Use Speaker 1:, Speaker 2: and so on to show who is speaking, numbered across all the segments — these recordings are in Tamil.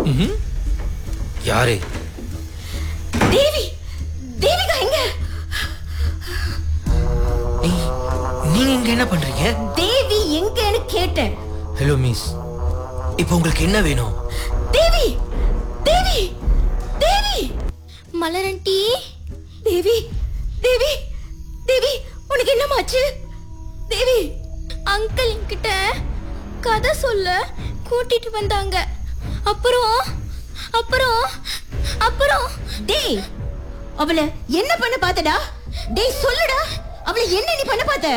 Speaker 1: ம்ஹும். யாரு
Speaker 2: தேவி தேவிகா எங்க
Speaker 1: ஏய், நீங்க இங்க என்ன பண்றீங்க
Speaker 2: தேவி எங்கன்னு கேட்டேன்
Speaker 1: ஹலோ மிஸ் இப்போ உங்களுக்கு என்ன வேணும்
Speaker 2: தேவி தேவி தேவி
Speaker 3: மலரண்டி
Speaker 2: தேவி தேவி தேவி உனக்கு என்னமாச்சு தேவி
Speaker 3: அங்கிள் என்கிட்ட கதை சொல்ல கூட்டிட்டு வந்தாங்க அப்புறம் அப்புறம் அப்புறம்
Speaker 2: டேய் அவளை என்ன பண்ண பார்த்தடா டேய் சொல்லுடா அவளை என்ன நீ பண்ண பார்த்த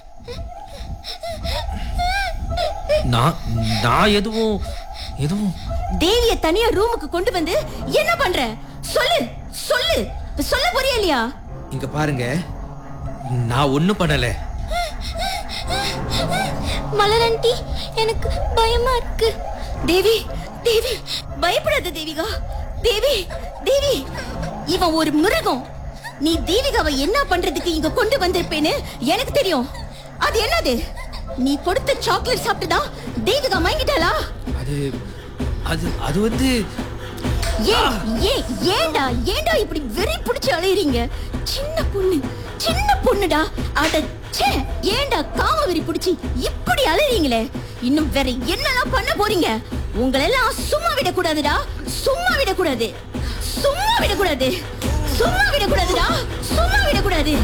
Speaker 1: நான் நான் எதுவும் எதுவும்
Speaker 2: தேவிய தனியா ரூமுக்கு கொண்டு வந்து என்ன பண்ற சொல்லு சொல்லு சொல்ல போறியா இல்லையா
Speaker 1: இங்க பாருங்க நான் ஒண்ணும் பண்ணல
Speaker 3: மலரண்டி எனக்கு பயமா இருக்கு
Speaker 2: தேவி தேவி பயப்படாத தேவிகா தேவி தேவி இவன் ஒரு மிருகம் நீ தேவிகாவை என்ன பண்றதுக்கு இங்க கொண்டு வந்திருப்பேன்னு எனக்கு தெரியும் அது என்னது நீ கொடுத்த சாக்லேட் சாப்பிட்டுதான் தேவிகா மயங்கிட்டாளா
Speaker 1: அது அது அது வந்து
Speaker 2: ஏன் ஏன் ஏன்டா ஏன்டா இப்படி வெறி பிடிச்சு அலையறீங்க சின்ன பொண்ணு சின்ன பொண்ணுடா அட ச்சே ஏன்டா காம வெறி பிடிச்சி இப்படி அலையறீங்களே இன்னும் வேற என்னலாம் பண்ண போறீங்க உங்களெல்லாம் சும்மா விடக்கூடாதுடா சும்மா விடக்கூடாது சும்மா விடக்கூடாது சும்மா விடக்கூடாதுடா சும்மா விடக்கூடாது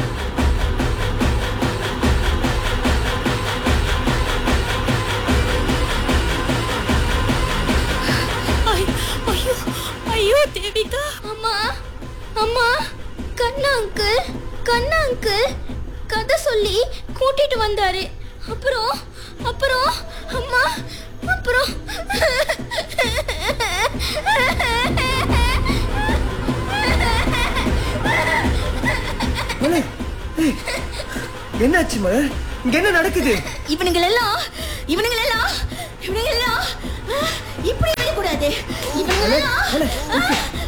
Speaker 3: ஐயோ ஐயோ தேவிகா அம்மா அம்மா கண்ணா அங்கிள் கண்ணா அங்கிள் கதை சொல்லி கூட்டிட்டு வந்தாரு அப்புறம் அப்புறம் அம்மா அப்புறம்
Speaker 4: மலர் ஏய், என்னாச்சு மலர் இங்க என்ன நடக்குது
Speaker 2: இவனுங்களெல்லாம் இவனுங்களெல்லாம் இவனுங்களெல்லாம் இப்படி விடக்கூடாது இவனுங்களெல்லாம்
Speaker 4: மலர்